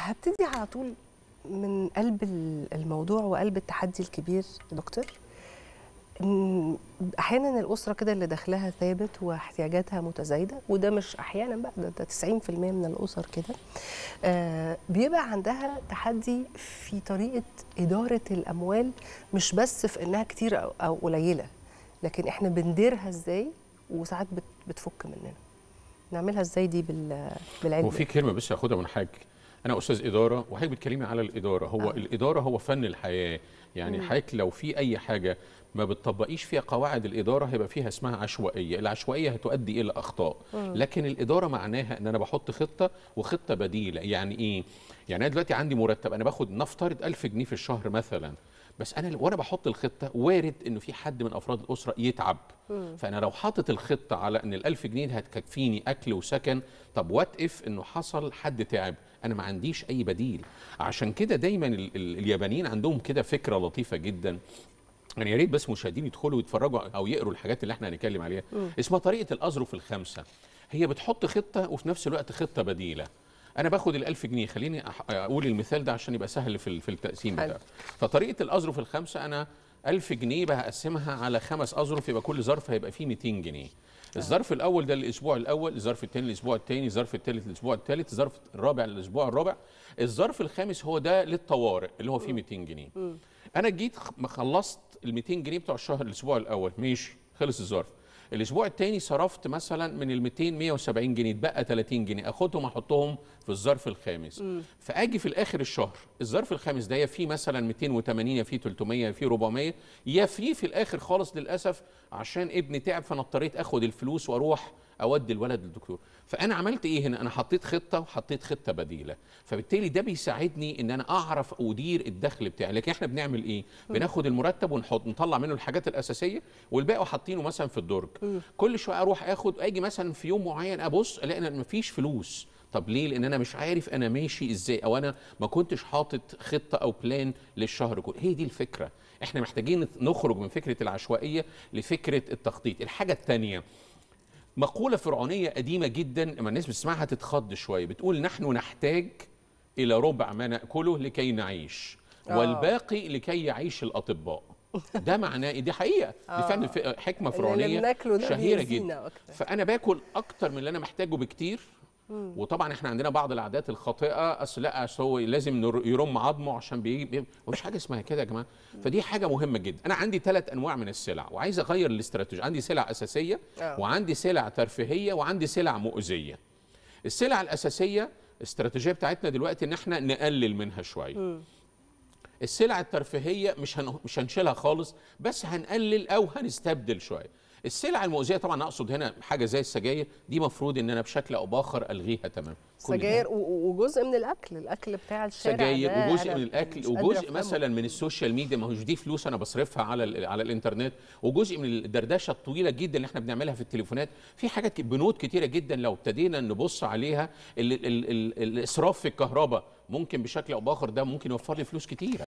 هبتدي على طول من قلب ال- الموضوع وقلب التحدي الكبير يا دكتور إن احيانا الاسره كده اللي دخلها ثابت واحتياجاتها متزايده وده مش احيانا بقى ده, ده 90% من الاسر كده آه بيبقى عندها تحدي في طريقه اداره الاموال مش بس في انها كتير او, أو قليله لكن احنا بنديرها ازاي وساعات بت بتفك مننا نعملها ازاي دي بال بالعلم هو في كلمه بس هاخدها من حضرتك انا استاذ اداره وحضرتك بتكلمي على الاداره هو آه. آه. الاداره هو فن الحياه يعني حضرتك لو في اي حاجه ما بتطبقيش فيها قواعد الاداره هيبقى فيها اسمها عشوائيه العشوائيه هتؤدي الى اخطاء لكن الاداره معناها ان انا بحط خطه وخطه بديله يعني ايه يعني انا دلوقتي عندي مرتب انا باخد نفترض 1000 جنيه في الشهر مثلا بس انا وانا بحط الخطه وارد انه في حد من افراد الاسره يتعب فانا لو حاطط الخطه على ان ال1000 جنيه دي هتكفيني اكل وسكن طب وات اف انه حصل حد تعب انا ما عنديش اي بديل عشان كده دايما ال ال اليابانيين عندهم كده فكره لطيفه جدا يعني يا ريت بس مشاهدين يدخلوا يتفرجوا او يقروا الحاجات اللي احنا هنتكلم عليها اسمها طريقه الاظرف الخمسه هي بتحط خطه وفي نفس الوقت خطه بديله انا باخد ال1000 جنيه خليني أح- اقول المثال ده عشان يبقى سهل في ال- في التقسيم حلو. بتاعه فطريقه الاظرف الخمسه انا 1000 جنيه بقسمها على خمس اظرف يبقى كل ظرف هيبقى فيه 200 جنيه الظرف الاول ده الاسبوع الاول الظرف الثاني الاسبوع الثاني الظرف الثالث الاسبوع الثالث الظرف الرابع الاسبوع الرابع الظرف الخامس هو ده للطوارئ اللي هو فيه 200 جنيه انا جيت خ- ما خلصت ال 200 جنيه بتوع الشهر الاسبوع الاول ماشي خلص الظرف الاسبوع الثاني صرفت مثلا من ال 200 170 جنيه اتبقى 30 جنيه اخدهم احطهم في الظرف الخامس فاجي في الاخر الشهر الظرف الخامس ده يا فيه مثلا 280 يا فيه 300 يا فيه 400 يا فيه في الاخر خالص للاسف عشان ابني تعب فانا اضطريت اخد الفلوس واروح اودي الولد للدكتور فانا عملت ايه هنا انا حطيت خطه وحطيت خطه بديله فبالتالي ده بيساعدني ان انا اعرف ادير الدخل بتاعي لكن احنا بنعمل ايه بناخد المرتب ونحط نطلع منه الحاجات الاساسيه والباقي حاطينه مثلا في الدرج كل شويه اروح اخد اجي مثلا في يوم معين ابص الاقي ان مفيش فلوس طب ليه لان انا مش عارف انا ماشي ازاي او انا ما كنتش حاطط خطه او بلان للشهر كله هي دي الفكره احنا محتاجين نخرج من فكره العشوائيه لفكره التخطيط الحاجه الثانيه مقولة فرعونية قديمة جدا لما الناس بتسمعها تتخض شوية بتقول نحن نحتاج إلى ربع ما نأكله لكي نعيش آه. والباقي لكي يعيش الأطباء ده معناه إيه؟ دي حقيقة دي فعلا ف- حكمة اللي فرعونية بناكله ده شهيرة بيأذينا جدا أكتر. فأنا باكل أكتر من اللي أنا محتاجه بكتير وطبعا احنا عندنا بعض العادات الخاطئه اصل لا أصل هو لازم نر- يرم عظمه عشان بيجي مفيش حاجه اسمها كده يا جماعه فدي حاجه مهمه جدا انا عندي ثلاث انواع من السلع وعايز اغير الاستراتيجيه عندي سلع اساسيه آه. وعندي سلع ترفيهيه وعندي سلع مؤذيه السلع الاساسيه الاستراتيجيه بتاعتنا دلوقتي ان احنا نقلل منها شويه السلع الترفيهيه مش هن... مش هنشيلها خالص بس هنقلل او هنستبدل شويه السلع المؤذيه طبعا اقصد هنا حاجه زي السجاير دي مفروض ان انا بشكل او باخر الغيها تمام كل ده. سجاير و- و- وجزء من الاكل الاكل بتاع الشارع سجاير ده وجزء أنا من الاكل مش قادرة وجزء أفهمه. مثلا من السوشيال ميديا ما هوش دي فلوس انا بصرفها على ال- على الانترنت وجزء من الدردشه الطويله جدا اللي احنا بنعملها في التليفونات في حاجات ك- بنود كتيره جدا لو ابتدينا نبص عليها ال ال ال الاسراف في الكهرباء ممكن بشكل او باخر ده ممكن يوفر لي فلوس كتيره